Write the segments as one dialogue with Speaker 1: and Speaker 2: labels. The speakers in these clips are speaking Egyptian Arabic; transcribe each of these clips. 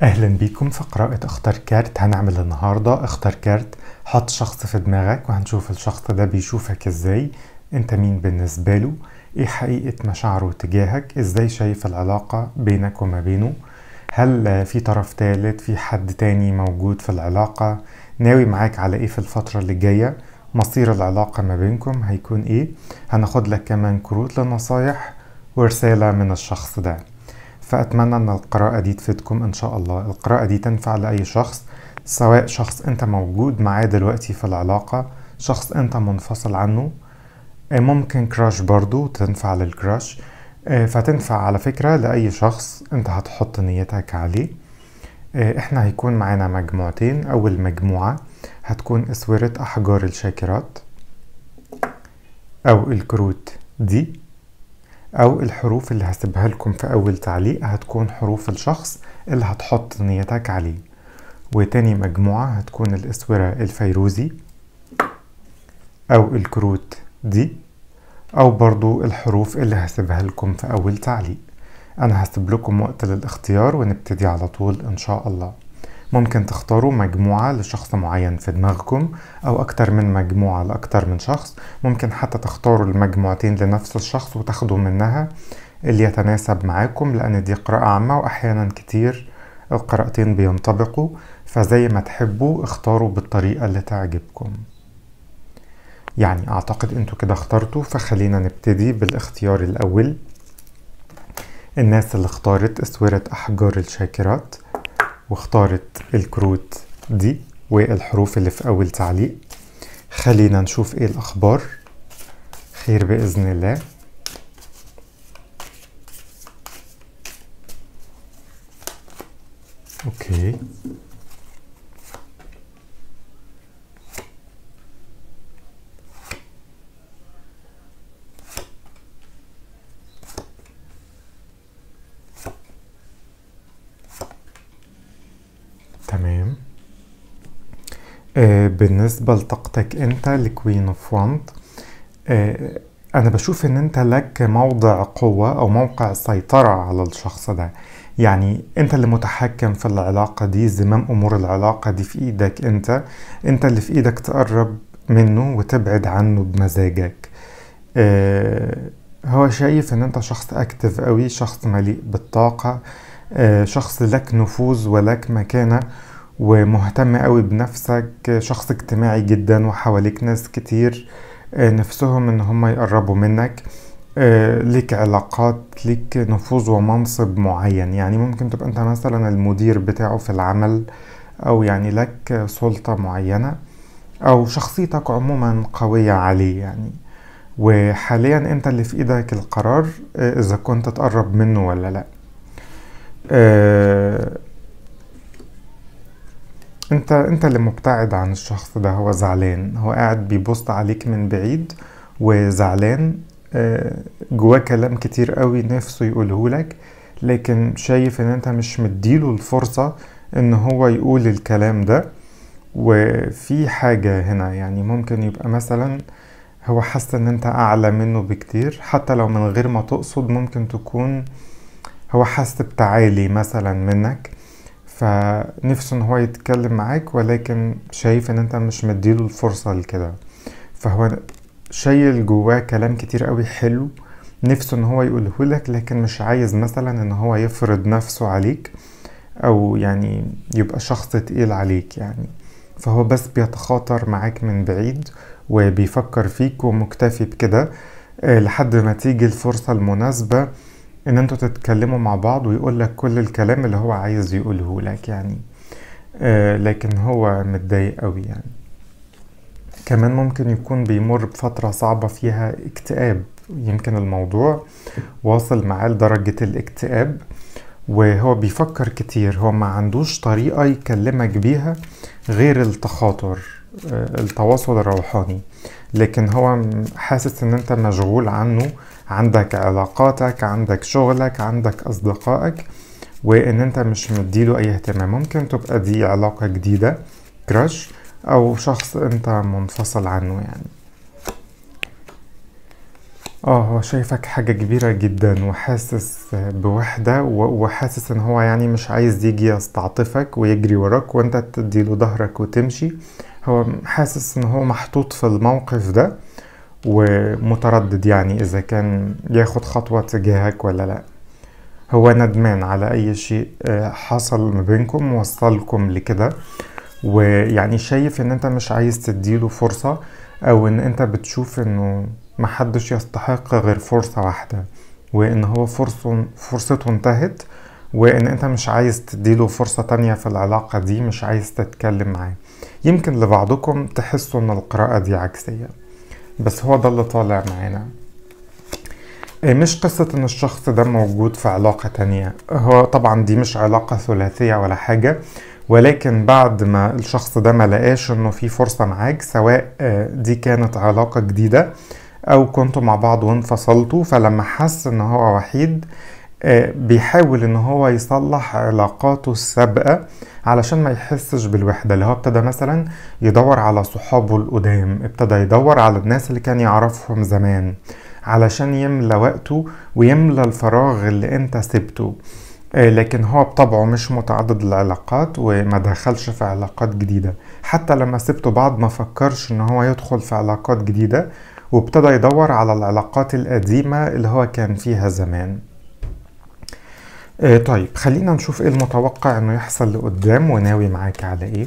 Speaker 1: اهلا بيكم في قراءة اختار كارت هنعمل النهاردة اختار كارت حط شخص في دماغك وهنشوف الشخص ده بيشوفك ازاي انت مين بالنسبة له ايه حقيقة مشاعره تجاهك ازاي شايف العلاقة بينك وما بينه هل في طرف ثالث في حد تاني موجود في العلاقة ناوي معاك على ايه في الفترة اللي جاية مصير العلاقة ما بينكم هيكون ايه هناخد لك كمان كروت لنصايح ورسالة من الشخص ده فأتمنى أن القراءة دي تفيدكم إن شاء الله القراءة دي تنفع لأي شخص سواء شخص أنت موجود معاه دلوقتي في العلاقة شخص أنت منفصل عنه ممكن كراش برضو تنفع للكراش فتنفع على فكرة لأي شخص أنت هتحط نيتك عليه احنا هيكون معانا مجموعتين أول مجموعة هتكون أسورة أحجار الشاكرات أو الكروت دي أو الحروف اللي هسيبها لكم في أول تعليق هتكون حروف الشخص اللي هتحط نيتك عليه وتاني مجموعة هتكون الأسورة الفيروزي أو الكروت دي أو برضو الحروف اللي هسيبها لكم في أول تعليق أنا هسيب لكم وقت للاختيار ونبتدي على طول إن شاء الله ممكن تختاروا مجموعة لشخص معين في دماغكم أو أكتر من مجموعة لأكتر من شخص ممكن حتى تختاروا المجموعتين لنفس الشخص وتاخدوا منها اللي يتناسب معاكم لأن دي قراءة عامة وأحيانا كتير القراءتين بينطبقوا فزي ما تحبوا اختاروا بالطريقة اللي تعجبكم يعني أعتقد أنتوا كده اخترتوا فخلينا نبتدي بالاختيار الأول الناس اللي اختارت اسورة أحجار الشاكرات واختارت الكروت دي والحروف اللي في أول تعليق خلينا نشوف ايه الأخبار خير بإذن الله اوكي تمام آه بالنسبة لطاقتك انت لكوين اوف واند آه انا بشوف ان انت لك موضع قوة او موقع سيطرة على الشخص ده يعني انت اللي متحكم في العلاقة دي زمام امور العلاقة دي في ايدك انت انت اللي في ايدك تقرب منه وتبعد عنه بمزاجك آه هو شايف ان انت شخص اكتف قوي شخص مليء بالطاقة شخص لك نفوذ ولك مكانة ومهتم قوي بنفسك شخص اجتماعي جدا وحواليك ناس كتير نفسهم ان هم يقربوا منك ليك علاقات ليك نفوذ ومنصب معين يعني ممكن تبقى انت مثلا المدير بتاعه في العمل او يعني لك سلطة معينة او شخصيتك عموما قوية عليه يعني وحاليا انت اللي في ايدك القرار اذا كنت تقرب منه ولا لا آه انت انت اللي مبتعد عن الشخص ده هو زعلان هو قاعد بيبص عليك من بعيد وزعلان آه جواه كلام كتير قوي نفسه يقوله لك لكن شايف ان انت مش مديله الفرصة ان هو يقول الكلام ده وفي حاجة هنا يعني ممكن يبقى مثلا هو حاسس ان انت اعلى منه بكتير حتى لو من غير ما تقصد ممكن تكون هو حاسس بتعالي مثلا منك فنفسه ان هو يتكلم معاك ولكن شايف ان انت مش مديله الفرصة لكده فهو شايل جواه كلام كتير قوي حلو نفسه ان هو يقوله لك لكن مش عايز مثلا ان هو يفرض نفسه عليك او يعني يبقى شخص تقيل عليك يعني فهو بس بيتخاطر معاك من بعيد وبيفكر فيك ومكتفي بكده لحد ما تيجي الفرصة المناسبة ان انتوا تتكلموا مع بعض ويقول لك كل الكلام اللي هو عايز يقوله لك يعني آه لكن هو متضايق قوي يعني كمان ممكن يكون بيمر بفترة صعبة فيها اكتئاب يمكن الموضوع واصل معاه لدرجة الاكتئاب وهو بيفكر كتير هو ما عندوش طريقة يكلمك بيها غير التخاطر آه التواصل الروحاني لكن هو حاسس ان انت مشغول عنه عندك علاقاتك عندك شغلك عندك اصدقائك وان انت مش مديله اي اهتمام ممكن تبقى دي علاقة جديدة كراش او شخص انت منفصل عنه يعني اه هو شايفك حاجة كبيرة جدا وحاسس بوحدة و- وحاسس ان هو يعني مش عايز يجي يستعطفك ويجري وراك وانت تديله ظهرك وتمشي هو حاسس ان هو محطوط في الموقف ده ومتردد يعني اذا كان ياخد خطوة تجاهك ولا لا هو ندمان على اي شيء آه، حصل ما بينكم وصلكم لكده ويعني شايف ان انت مش عايز تديله فرصة او ان انت بتشوف انه محدش يستحق غير فرصة واحدة وان هو فرصه فرصته انتهت وان انت مش عايز تديله فرصة تانية في العلاقة دي مش عايز تتكلم معاه يمكن لبعضكم تحسوا ان القراءة دي عكسية بس هو ده اللي طالع معانا إيه، مش قصة ان الشخص ده موجود في علاقة تانية هو طبعا دي مش علاقة ثلاثية ولا حاجة ولكن بعد ما الشخص ده ما لقاش انه في فرصة معاك سواء آه، دي كانت علاقة جديدة او كنتوا مع بعض وانفصلتوا فلما حس ان هو وحيد آه، بيحاول ان هو يصلح علاقاته السابقة علشان ما يحسش بالوحدة اللي هو ابتدى مثلا يدور على صحابه القدام ابتدى يدور على الناس اللي كان يعرفهم زمان علشان يملى وقته ويملى الفراغ اللي انت سبته آه، لكن هو بطبعه مش متعدد العلاقات وما دخلش في علاقات جديدة حتى لما سبته بعض ما فكرش ان هو يدخل في علاقات جديدة وابتدى يدور على العلاقات القديمة اللي هو كان فيها زمان آه، طيب خلينا نشوف ايه المتوقع انه يحصل لقدام وناوي معاك على ايه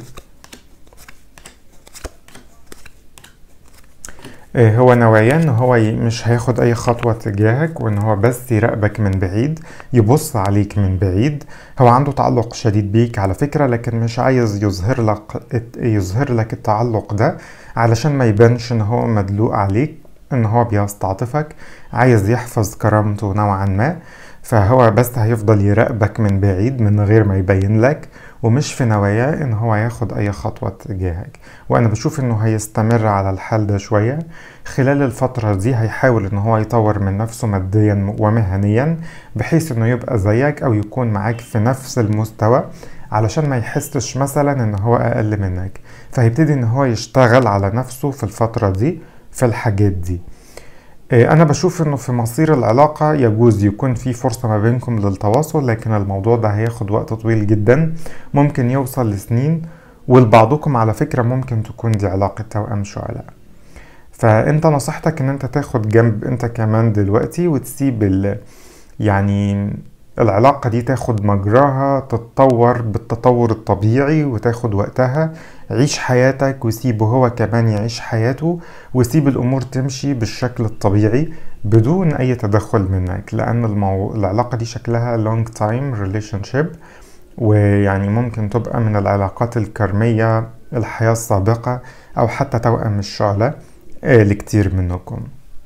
Speaker 1: آه، هو نواياه ان هو ي- مش هياخد اي خطوة تجاهك وان هو بس يراقبك من بعيد يبص عليك من بعيد هو عنده تعلق شديد بيك على فكرة لكن مش عايز يظهر لك يظهر لك التعلق ده علشان ما يبانش ان هو مدلوق عليك ان هو بيستعطفك عايز يحفظ كرامته نوعا ما فهو بس هيفضل يراقبك من بعيد من غير ما يبين لك ومش في نواياه ان هو ياخد اي خطوة تجاهك وانا بشوف انه هيستمر على الحال ده شوية خلال الفترة دي هيحاول ان هو يطور من نفسه ماديا ومهنيا بحيث انه يبقى زيك او يكون معاك في نفس المستوى علشان ما يحسش مثلا ان هو اقل منك فهيبتدي ان هو يشتغل على نفسه في الفترة دي في الحاجات دي إيه، أنا بشوف إنه في مصير العلاقة يجوز يكون في فرصة ما بينكم للتواصل لكن الموضوع ده هياخد وقت طويل جدا ممكن يوصل لسنين ولبعضكم على فكرة ممكن تكون دي علاقة توأم شعلاء فأنت نصيحتك إن أنت تاخد جنب أنت كمان دلوقتي وتسيب ال يعني العلاقة دي تاخد مجراها تتطور بالتطور الطبيعي وتاخد وقتها عيش حياتك وسيبه هو كمان يعيش حياته وسيب الأمور تمشي بالشكل الطبيعي بدون أي تدخل منك لأن المو... العلاقة دي شكلها long time relationship ويعني ممكن تبقى من العلاقات الكرمية الحياة السابقة أو حتى توأم الشعلة آه، لكتير منكم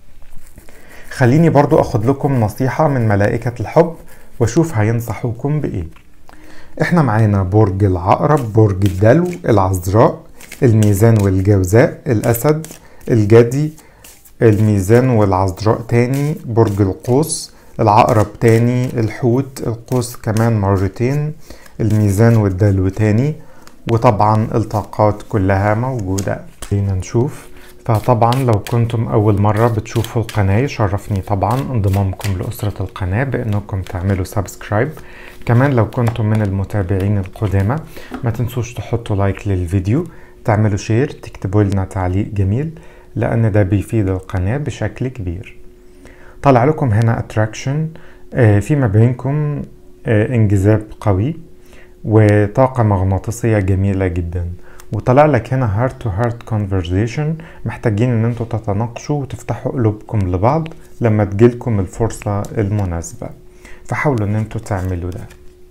Speaker 1: خليني برضو أخد لكم نصيحة من ملائكة الحب وأشوف هينصحوكم بإيه احنا معانا برج العقرب برج الدلو العذراء الميزان والجوزاء الأسد الجدي الميزان والعذراء تاني برج القوس العقرب تاني الحوت القوس كمان مرتين الميزان والدلو تاني وطبعا الطاقات كلها موجودة خلينا نشوف فطبعا لو كنتم أول مرة بتشوفوا القناة يشرفني طبعا انضمامكم لأسرة القناة بأنكم تعملوا سبسكرايب كمان لو كنتم من المتابعين القدامى ما تنسوش تحطوا لايك للفيديو تعملوا شير تكتبوا لنا تعليق جميل لأن ده بيفيد القناة بشكل كبير طلع لكم هنا اتراكشن في ما بينكم آه، انجذاب قوي وطاقة مغناطيسية جميلة جدا وطلع لك هنا heart to heart conversation محتاجين ان انتوا تتناقشوا وتفتحوا قلوبكم لبعض لما تجيلكم الفرصة المناسبة فحاولوا ان انتوا تعملوا ده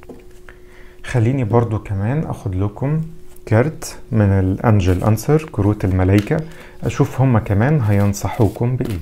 Speaker 1: خليني برضو كمان اخد لكم كارت من الانجل انسر كروت الملايكة اشوف هما كمان هينصحوكم بايه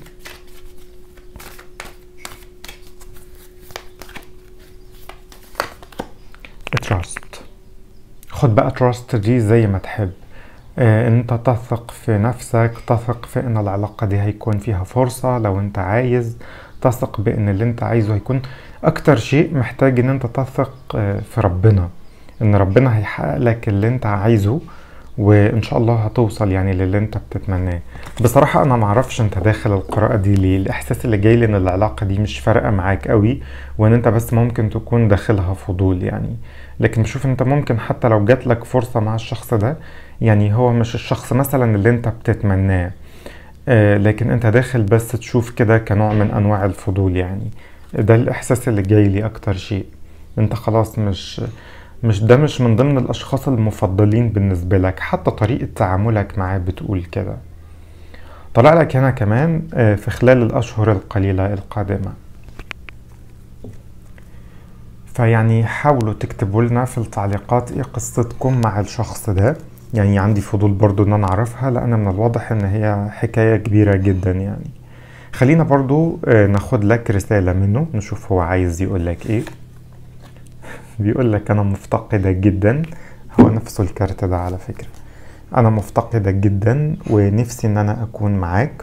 Speaker 1: trust خد بقى trust دي زي ما تحب آه، انت تثق في نفسك تثق في ان العلاقة دي هيكون فيها فرصة لو انت عايز تثق بان اللي انت عايزه هيكون اكتر شيء محتاج ان انت تثق آه، في ربنا ان ربنا هيحقق لك اللي انت عايزه وان شاء الله هتوصل يعني للي انت بتتمناه بصراحة انا معرفش انت داخل القراءة دي ليه الاحساس اللي جاي لي ان العلاقة دي مش فارقة معاك قوي وان انت بس ممكن تكون داخلها فضول يعني لكن بشوف انت ممكن حتى لو جات لك فرصة مع الشخص ده يعني هو مش الشخص مثلا اللي انت بتتمناه آه لكن انت داخل بس تشوف كده كنوع من انواع الفضول يعني ده الاحساس اللي جاي لي اكتر شيء انت خلاص مش مش ده مش من ضمن الاشخاص المفضلين بالنسبة لك حتى طريقة تعاملك معاه بتقول كده طلع لك هنا كمان آه، في خلال الاشهر القليلة القادمة فيعني حاولوا تكتبوا لنا في التعليقات ايه قصتكم مع الشخص ده يعني عندي فضول برضو ان انا اعرفها لان من الواضح ان هي حكاية كبيرة جدا يعني خلينا برضو آه، ناخد لك رسالة منه نشوف هو عايز يقول لك ايه بيقول لك انا مفتقدة جدا هو نفسه الكارت ده على فكرة انا مفتقدة جدا ونفسي ان انا اكون معاك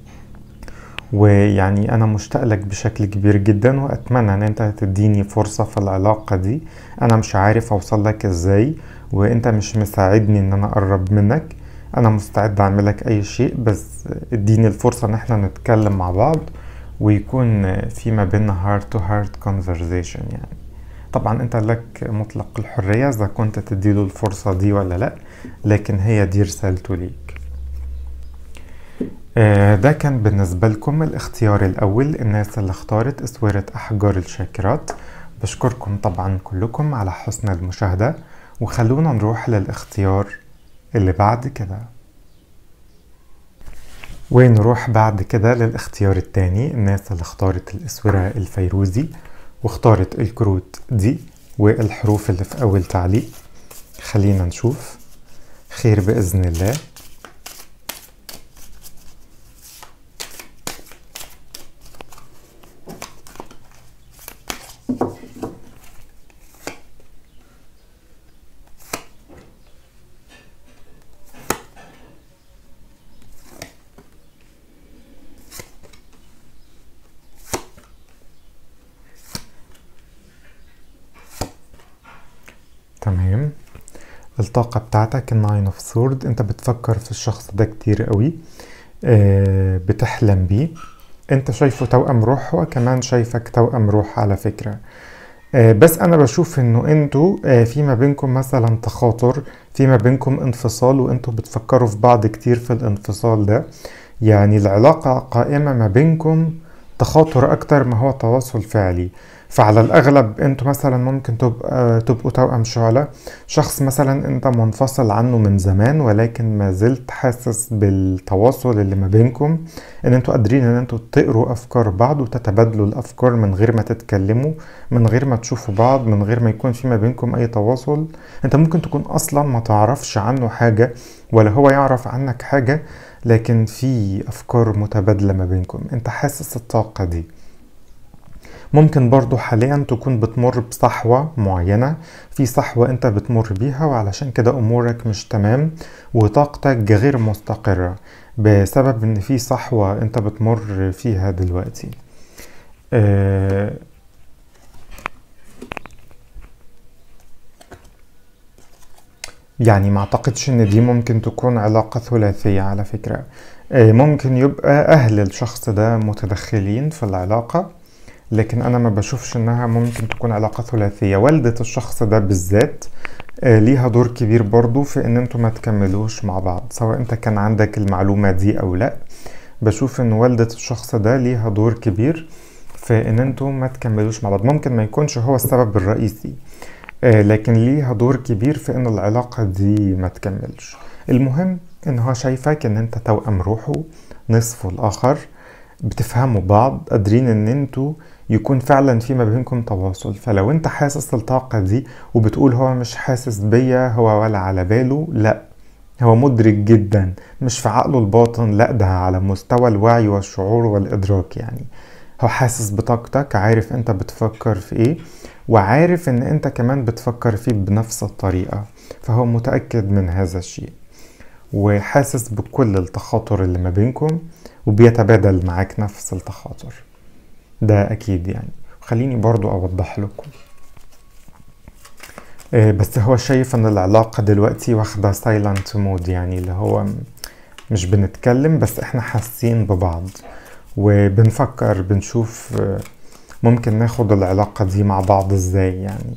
Speaker 1: ويعني انا مشتاق لك بشكل كبير جدا واتمنى ان انت تديني فرصة في العلاقة دي انا مش عارف اوصل لك ازاي وانت مش مساعدني ان انا اقرب منك انا مستعد اعمل لك اي شيء بس اديني الفرصة ان احنا نتكلم مع بعض ويكون في ما بيننا heart to heart conversation يعني طبعا انت لك مطلق الحرية اذا كنت تديله الفرصة دي ولا لا لكن هي دي رسالته ليك آه، ده كان بالنسبة لكم الاختيار الأول الناس اللي اختارت أسورة أحجار الشاكرات بشكركم طبعا كلكم على حسن المشاهدة وخلونا نروح للاختيار اللي بعد كده ونروح بعد كده للاختيار التاني الناس اللي اختارت الأسورة الفيروزي واختارت الكروت دي والحروف اللي في أول تعليق خلينا نشوف خير بإذن الله تمام الطاقة بتاعتك الناين اوف سورد انت بتفكر في الشخص ده كتير قوي آه، بتحلم بيه انت شايفه توأم روح هو كمان شايفك توأم روح على فكرة آه، بس انا بشوف انه انتوا آه، في ما بينكم مثلا تخاطر في ما بينكم انفصال وانتوا بتفكروا في بعض كتير في الانفصال ده يعني العلاقة قائمة ما بينكم تخاطر اكتر ما هو تواصل فعلي فعلى الاغلب انتوا مثلا ممكن تبقى تبقوا توأم شعلة شخص مثلا انت منفصل عنه من زمان ولكن ما زلت حاسس بالتواصل اللي ما بينكم ان انتوا قادرين ان انتوا تقروا افكار بعض وتتبادلوا الافكار من غير ما تتكلموا من غير ما تشوفوا بعض من غير ما يكون في ما بينكم اي تواصل انت ممكن تكون اصلا ما تعرفش عنه حاجة ولا هو يعرف عنك حاجة لكن في افكار متبادلة ما بينكم انت حاسس الطاقة دي ممكن برضو حاليا تكون بتمر بصحوة معينة في صحوة انت بتمر بيها وعلشان كده امورك مش تمام وطاقتك غير مستقرة بسبب ان في صحوة انت بتمر فيها دلوقتي آه يعني ما اعتقدش ان دي ممكن تكون علاقة ثلاثية على فكرة آه ممكن يبقى اهل الشخص ده متدخلين في العلاقة لكن انا ما بشوفش انها ممكن تكون علاقة ثلاثية والدة الشخص ده بالذات آه، ليها دور كبير برضو في ان انتوا ما تكملوش مع بعض سواء انت كان عندك المعلومة دي او لا بشوف ان والدة الشخص ده ليها دور كبير في ان انتوا ما تكملوش مع بعض ممكن ما يكونش هو السبب الرئيسي آه، لكن ليها دور كبير في ان العلاقة دي ما تكملش المهم ان هو شايفك ان انت توأم روحه نصفه الاخر بتفهموا بعض قادرين ان انتوا يكون فعلا في ما بينكم تواصل فلو انت حاسس الطاقة دي وبتقول هو مش حاسس بيا هو ولا على باله لا هو مدرك جدا مش في عقله الباطن لا ده على مستوى الوعي والشعور والإدراك يعني هو حاسس بطاقتك عارف انت بتفكر في ايه وعارف ان انت كمان بتفكر فيه بنفس الطريقة فهو متأكد من هذا الشيء وحاسس بكل التخاطر اللي ما بينكم وبيتبادل معاك نفس التخاطر ده اكيد يعني خليني برضو اوضح لكم آه، بس هو شايف ان العلاقة دلوقتي واخدة سايلنت مود يعني اللي هو مش بنتكلم بس احنا حاسين ببعض وبنفكر بنشوف آه، ممكن ناخد العلاقة دي مع بعض ازاي يعني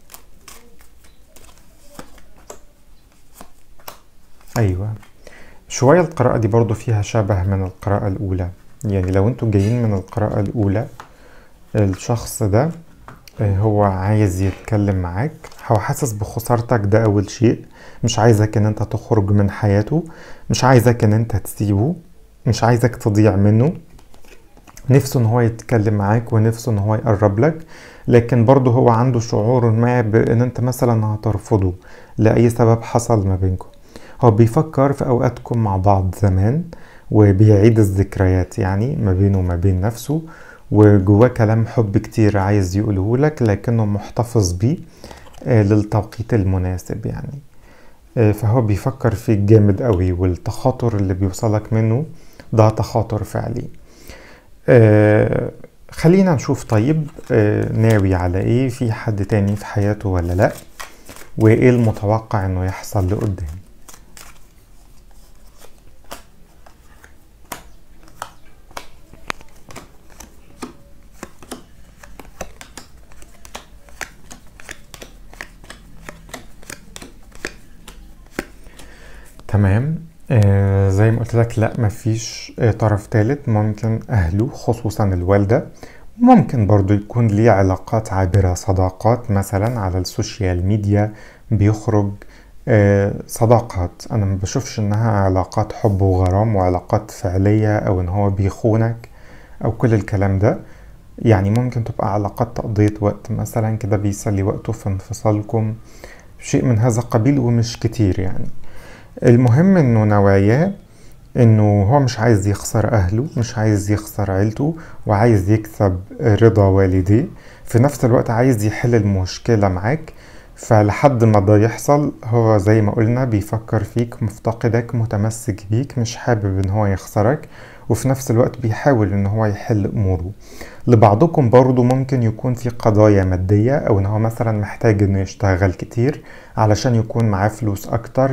Speaker 1: ايوه شوية القراءة دي برضو فيها شبه من القراءة الأولى يعني لو انتوا جايين من القراءة الأولى الشخص ده آه، هو عايز يتكلم معاك هو حاسس بخسارتك ده أول شيء مش عايزك ان انت تخرج من حياته مش عايزك ان انت تسيبه مش عايزك تضيع منه نفسه ان هو يتكلم معاك ونفسه ان هو يقرب لك لكن برضه هو عنده شعور ما بان انت مثلا هترفضه لأي سبب حصل ما بينكم هو بيفكر في اوقاتكم مع بعض زمان وبيعيد الذكريات يعني ما بينه وما بين نفسه وجواه كلام حب كتير عايز يقوله لك لكنه محتفظ بيه آه، للتوقيت المناسب يعني آه، فهو بيفكر فيك جامد قوي والتخاطر اللي بيوصلك منه ده تخاطر فعلي آه، خلينا نشوف طيب ناوي على ايه في حد تاني في حياته ولا لا وايه المتوقع انه يحصل لقدام تمام آه زي ما قلت لك لا مفيش آه طرف ثالث ممكن اهله خصوصا الوالده ممكن برضو يكون ليه علاقات عابرة صداقات مثلا على السوشيال ميديا بيخرج آه صداقات انا ما بشوفش انها علاقات حب وغرام وعلاقات فعلية او ان هو بيخونك او كل الكلام ده يعني ممكن تبقى علاقات تقضية وقت مثلا كده بيسلي وقته في انفصالكم شيء من هذا القبيل ومش كتير يعني المهم انه نواياه انه هو مش عايز يخسر اهله مش عايز يخسر عيلته وعايز يكسب رضا والديه في نفس الوقت عايز يحل المشكلة معاك فلحد ما ده يحصل هو زي ما قلنا بيفكر فيك مفتقدك متمسك بيك مش حابب ان هو يخسرك وفي نفس الوقت بيحاول ان هو يحل اموره لبعضكم برضو ممكن يكون في قضايا مادية او ان هو مثلا محتاج انه يشتغل كتير علشان يكون معاه فلوس اكتر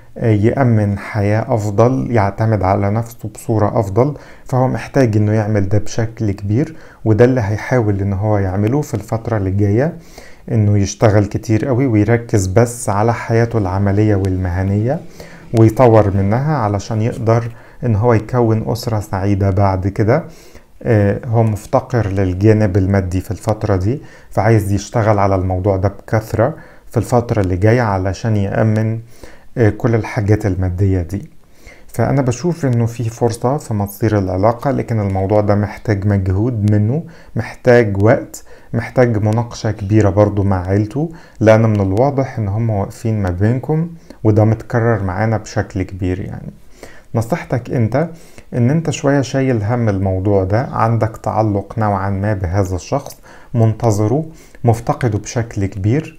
Speaker 1: يأمن حياة أفضل يعتمد على نفسه بصورة أفضل فهو محتاج إنه يعمل ده بشكل كبير وده اللي هيحاول إن هو يعمله في الفترة اللي جاية إنه يشتغل كتير قوي ويركز بس على حياته العملية والمهنية ويطور منها علشان يقدر إن هو يكون أسرة سعيدة بعد كده آه، هو مفتقر للجانب المادي في الفترة دي فعايز يشتغل على الموضوع ده بكثرة في الفترة اللي جاية علشان يأمن آه، كل الحاجات المادية دي فأنا بشوف إنه في فرصة في مصير العلاقة لكن الموضوع ده محتاج مجهود منه محتاج وقت محتاج مناقشة كبيرة برضو مع عيلته لأن من الواضح إن هم واقفين ما بينكم وده متكرر معانا بشكل كبير يعني نصيحتك انت ان انت شوية شايل هم الموضوع ده عندك تعلق نوعا ما بهذا الشخص منتظره مفتقده بشكل كبير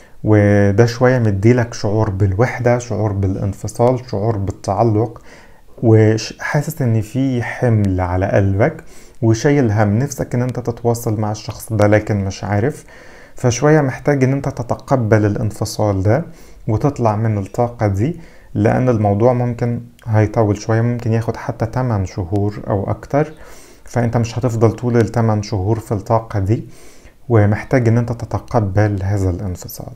Speaker 1: وده شوية مديلك شعور بالوحدة شعور بالانفصال شعور بالتعلق وحاسس ان في حمل على قلبك وشايل هم نفسك ان انت تتواصل مع الشخص ده لكن مش عارف فشوية محتاج ان انت تتقبل الانفصال ده وتطلع من الطاقة دي لان الموضوع ممكن هيطول شوية ممكن ياخد حتى 8 شهور او اكتر فانت مش هتفضل طول الثمان شهور في الطاقة دي ومحتاج ان انت تتقبل هذا الانفصال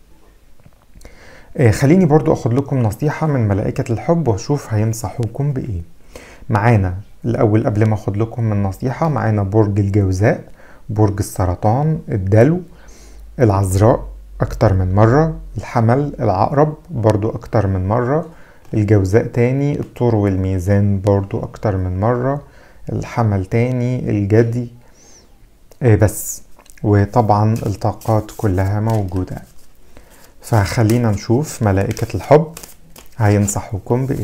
Speaker 1: آه، خليني برضو اخد لكم نصيحة من ملائكة الحب واشوف هينصحوكم بايه معانا الاول قبل ما اخد لكم من نصيحة معانا برج الجوزاء برج السرطان الدلو العذراء اكتر من مرة الحمل العقرب برضو اكتر من مرة الجوزاء تاني الطور والميزان برضو اكتر من مرة الحمل تاني الجدي آه، بس وطبعا الطاقات كلها موجوده فخلينا نشوف ملائكة الحب هينصحوكم بإيه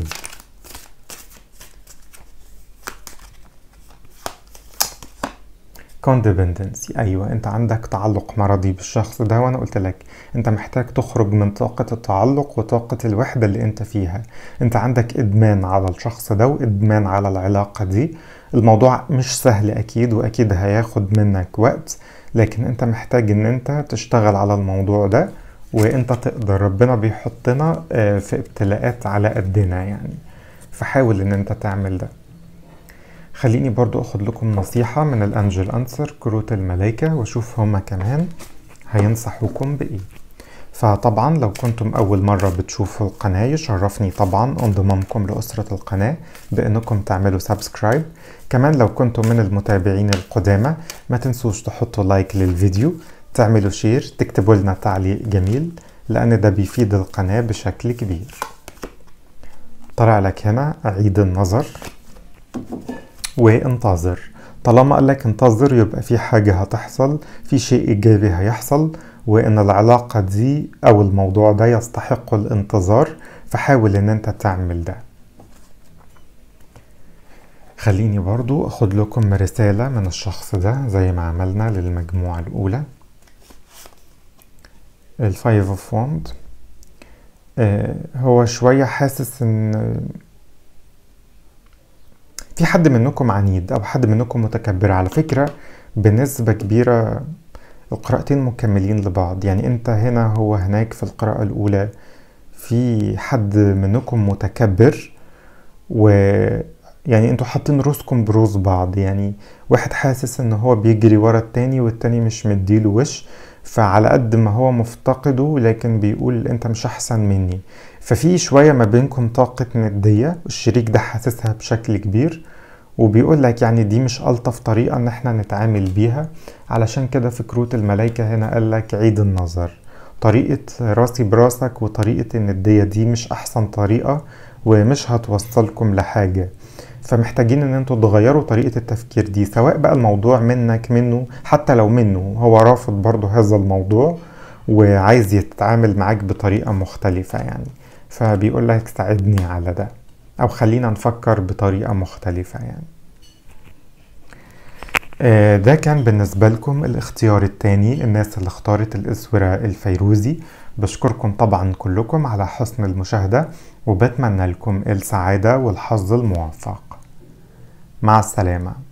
Speaker 1: codependency أيوة أنت عندك تعلق مرضي بالشخص ده وأنا قلت لك أنت محتاج تخرج من طاقة التعلق وطاقة الوحدة اللي أنت فيها أنت عندك إدمان على الشخص ده وإدمان على العلاقة دي الموضوع مش سهل أكيد وأكيد هياخد منك وقت لكن أنت محتاج أن أنت تشتغل على الموضوع ده وانت تقدر ربنا بيحطنا آه، في ابتلاءات على قدنا يعني فحاول ان انت تعمل ده خليني برضو اخد لكم نصيحة من الانجل انسر كروت الملايكة واشوف هما كمان هينصحوكم بايه فطبعا لو كنتم أول مرة بتشوفوا القناة يشرفني طبعا انضمامكم لأسرة القناة بأنكم تعملوا سبسكرايب كمان لو كنتم من المتابعين القدامى ما تنسوش تحطوا لايك للفيديو تعملوا شير تكتبوا لنا تعليق جميل لأن ده بيفيد القناة بشكل كبير طلع لك هنا عيد النظر وانتظر طالما قالك انتظر يبقى في حاجة هتحصل في شيء إيجابي هيحصل وإن العلاقة دي أو الموضوع ده يستحق الانتظار فحاول إن أنت تعمل ده خليني برضو أخد لكم رسالة من الشخص ده زي ما عملنا للمجموعة الأولى الفايف اوف وند هو شوية حاسس ان في حد منكم عنيد او حد منكم متكبر على فكرة بنسبة كبيرة القراءتين مكملين لبعض يعني انت هنا هو هناك في القراءة الاولى في حد منكم متكبر و يعني انتوا حاطين روسكم بروز بعض يعني واحد حاسس ان هو بيجري ورا التاني والتاني مش مديله وش فعلى قد ما هو مفتقده لكن بيقول انت مش احسن مني ففي شوية ما بينكم طاقة ندية الشريك ده حاسسها بشكل كبير وبيقول لك يعني دي مش ألطف طريقة ان احنا نتعامل بيها علشان كده في كروت الملايكة هنا قال لك عيد النظر طريقة راسي براسك وطريقة الندية دي مش أحسن طريقة ومش هتوصلكم لحاجة فمحتاجين ان انتوا تغيروا طريقة التفكير دي سواء بقى الموضوع منك منه حتى لو منه هو رافض برضو هذا الموضوع وعايز يتعامل معاك بطريقة مختلفة يعني فبيقول لك ساعدني على ده او خلينا نفكر بطريقة مختلفة يعني آه، ده كان بالنسبة لكم الاختيار التاني الناس اللي اختارت الاسورة الفيروزي بشكركم طبعا كلكم على حسن المشاهدة وبتمنى لكم السعادة والحظ الموفق مع السلامة